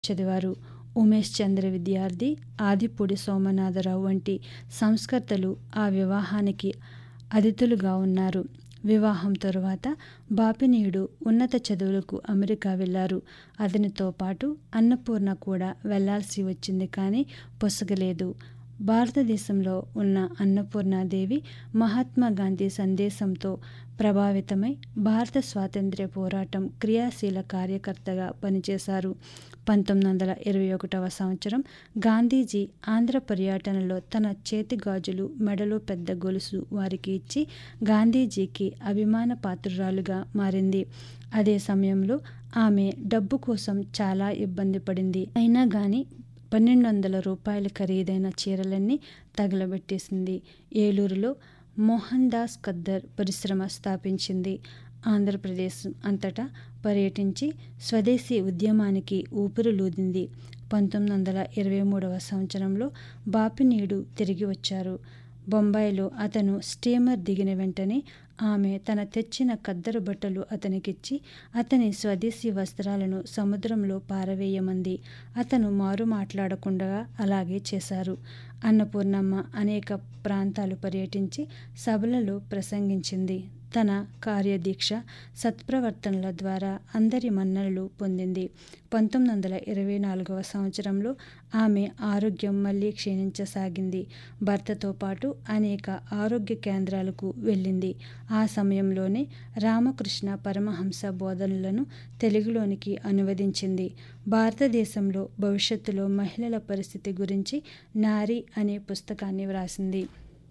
చదివారు ఉమేష్ చంద్ర విద్యార్థి ఆదిపూడి సోమనాథరావు వంటి సంస్కర్తలు ఆ వివాహానికి అతిథులుగా ఉన్నారు వివాహం తరువాత బాపినీయుడు ఉన్నత చదువులకు అమెరికా వెళ్లారు అతనితో పాటు అన్నపూర్ణ కూడా వెళ్లాల్సి వచ్చింది కానీ పొసగలేదు భారతదేశంలో ఉన్న అన్నపూర్ణాదేవి మహాత్మా గాంధీ సందేశంతో ప్రభావితమై భారత స్వాతంత్ర్య పోరాటం క్రియాశీల కార్యకర్తగా పనిచేశారు పంతొమ్మిది వందల ఇరవై ఒకటవ సంవత్సరం గాంధీజీ ఆంధ్ర పర్యటనలో తన చేతి గాజులు మెడలో పెద్ద గొలుసు వారికి ఇచ్చి గాంధీజీకి అభిమాన పాత్రురాలుగా మారింది అదే సమయంలో ఆమె డబ్బు కోసం చాలా ఇబ్బంది పడింది అయినా కానీ పన్నెండు వందల రూపాయల ఖరీదైన చీరలన్నీ తగలబెట్టేసింది ఏలూరులో మోహన్ దాస్ ఖద్దర్ పరిశ్రమ స్థాపించింది ఆంధ్రప్రదేశ్ అంతటా పర్యటించి స్వదేశీ ఉద్యమానికి ఊపిరులూదింది పంతొమ్మిది వందల ఇరవై మూడవ సంవత్సరంలో బాపినీడు తిరిగి వచ్చారు బొంబాయిలో అతను స్టీమర్ దిగిన వెంటనే ఆమె తన తెచ్చిన ఖద్దరు బట్టలు అతనికిచ్చి అతని స్వదేశీ వస్త్రాలను సముద్రంలో పారవేయమంది అతను మారు మాట్లాడకుండా అలాగే చేశారు అన్నపూర్ణమ్మ అనేక ప్రాంతాలు పర్యటించి సభలలో ప్రసంగించింది తన కార్యదీక్ష సత్ప్రవర్తనల ద్వారా అందరి మన్ననలు పొందింది పంతొమ్మిది వందల ఇరవై నాలుగవ సంవత్సరంలో ఆమె ఆరోగ్యం మళ్ళీ క్షీణించసాగింది భర్తతో పాటు అనేక ఆరోగ్య కేంద్రాలకు వెళ్ళింది ఆ సమయంలోనే రామకృష్ణ పరమహంస బోధనలను తెలుగులోనికి అనువదించింది భారతదేశంలో భవిష్యత్తులో మహిళల పరిస్థితి గురించి నారి అనే పుస్తకాన్ని వ్రాసింది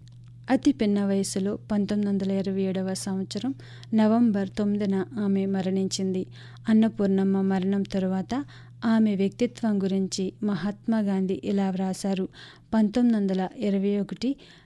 అతి పిన్న వయసులో పంతొమ్మిది వందల ఇరవై ఏడవ సంవత్సరం నవంబర్ తొమ్మిదిన ఆమె మరణించింది అన్నపూర్ణమ్మ మరణం తరువాత ఆమె వ్యక్తిత్వం గురించి మహాత్మా గాంధీ ఇలా వ్రాశారు పంతొమ్మిది వందల ఇరవై ఒకటి